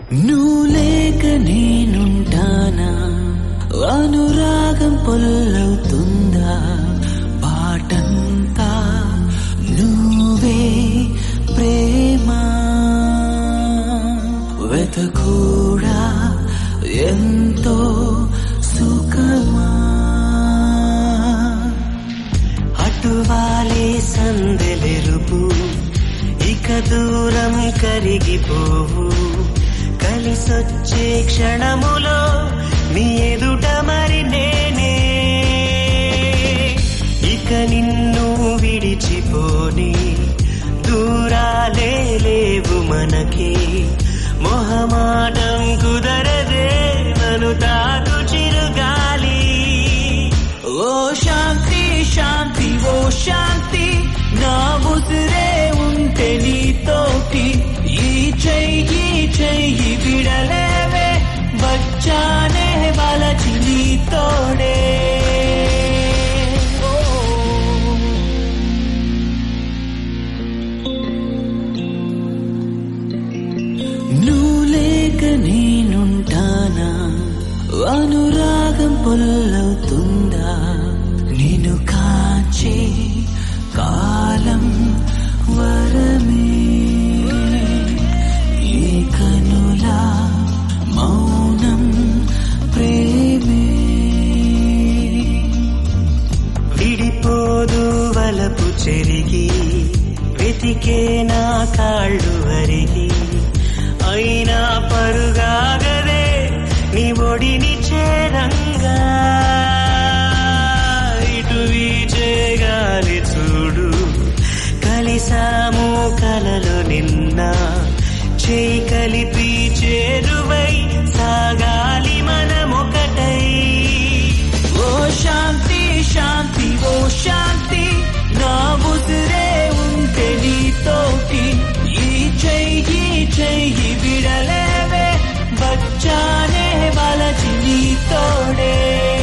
నువ్వు లేక నేనుంటానా అనురాగం పొల్లవుతుందా పాటంతా నువ్వే ప్రేమ వెతకూడా ఎంతో సుఖమా అటువాలే సందెలెరుపు ఇక దూరం కరిగిపోవు కలిసొచ్చే క్షణములో నీ ఎదుట మరి నేనే ఇక నిన్ను విడిచిపోని దూరాలే లేవు మనకి మొహమాటం కుదరదే నన్ను తాకు చిరుగాలి ఓ శాంతి శాంతి ఓ శాంతి నా ఉసిరే ఉంటే నీతోటి ఈ చెయ్యి చెయ్యి విడలేవే వచ్చానే వలచి నీతోడే నువ్వు లేక నేనుంటానా అనురాగం పొల్లవుతుందా నేను కాచే కాలం వరమే ఈ కనుల మౌనం ప్రేమే విడిపోదు వలపు చెరిగి వెతికే నా కాళ్ళు అరిగి అయినా పరుగాగదే నీ ఒడిని చేరంగా ఇటు వీచే గాలి చూడు కలిసాము కలలు నిన్న చేయి కలిపి చేరువై సాగాలి మనమొకటై ఓ శాంతి శాంతి ఓ శాంతి నా ఉసిరే ఉంటే నీతోటి ఈ చెయ్యి చెయ్యి విడలేవే వచ్చానే వలచి నీతోడే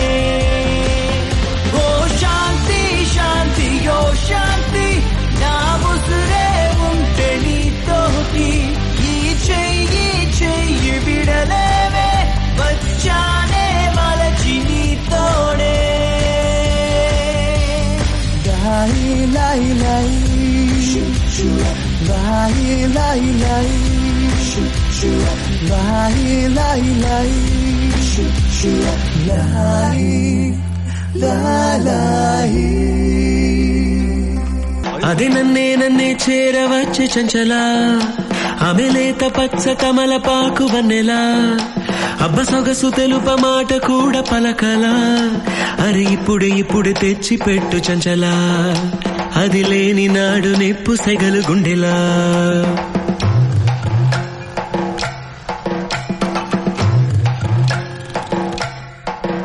ఓ శాంతి శాంతి ఓ శాంతి నా ఉసిరే ఉంటే నీతోటి ఈ చెయ్యి చెయ్యి విడలేవే వచ్చానే వలచి నీతోడే లాయి లాయి లాయి లాయి లాయి లాయి లాయి లాయి లాయి లాయి లాయి అది నన్నే నన్నే చేరవచ్చే చంచలా ఆమె లేత పచ్చ కమల పాకు వన్నెలా అబ్బ సొగసు తెలుప మాట కూడా పలకలా అరే ఇప్పుడు ఇప్పుడు తెచ్చి పెట్టు చంచలా అది లేని నాడు నిప్పు సెగలు గుండెలా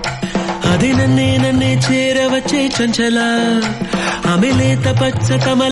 అది నన్నే నన్నే చేరవచ్చే చంచలా ఆమె లేత పచ్చ కమల